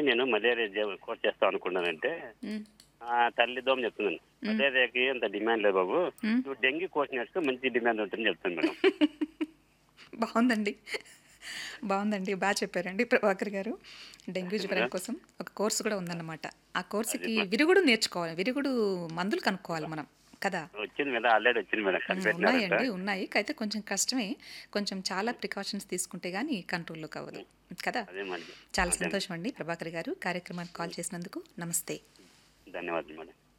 కానీ నేను మలేరియా జే- కోర్స్ చేస్తాం అనుకున్నానంటే మ్, ఆ తల్లి దోమ చెప్తున్నాను మలేరియాకి అంత డిమాండ్ లేదు బాబు మ్. నువ్వు డెంగ్యూ కోర్స్ నేర్చుకో మంచి డిమాండ్ ఉంటుంది చెప్తాను మేడం బాగుందండి బాగుందండి బాగా చెప్పారండి ప్రభాకర్ గారు డెంగ్యూ జ్వరం కోసం ఒక కోర్సు కూడా ఉందన్నమాట ఆ కోర్సుకి విరుగుడు నేర్చుకోవాలి విరుగుడు మందులు కనుక్కోవాలి మనం కదా వచ్చింది మేడం ఆల్రెడీ వచ్చింది మేడం కనిపెట్టినారంట ఉన్నాయండి ఉన్నాయి అయితే కొంచెం కష్టమే కొంచెం చాలా ప్రికాషన్స్ తీసుకుంటే కానీ కంట్రోల్లోకి అవ్వదు కదా అదే మరి చాలా సంతోషం అండి ప్రభాకర్ గారు కార్యక్రమానికి కాల్ చేసినందుకు నమస్తే ధన్యవాదాలు మేడం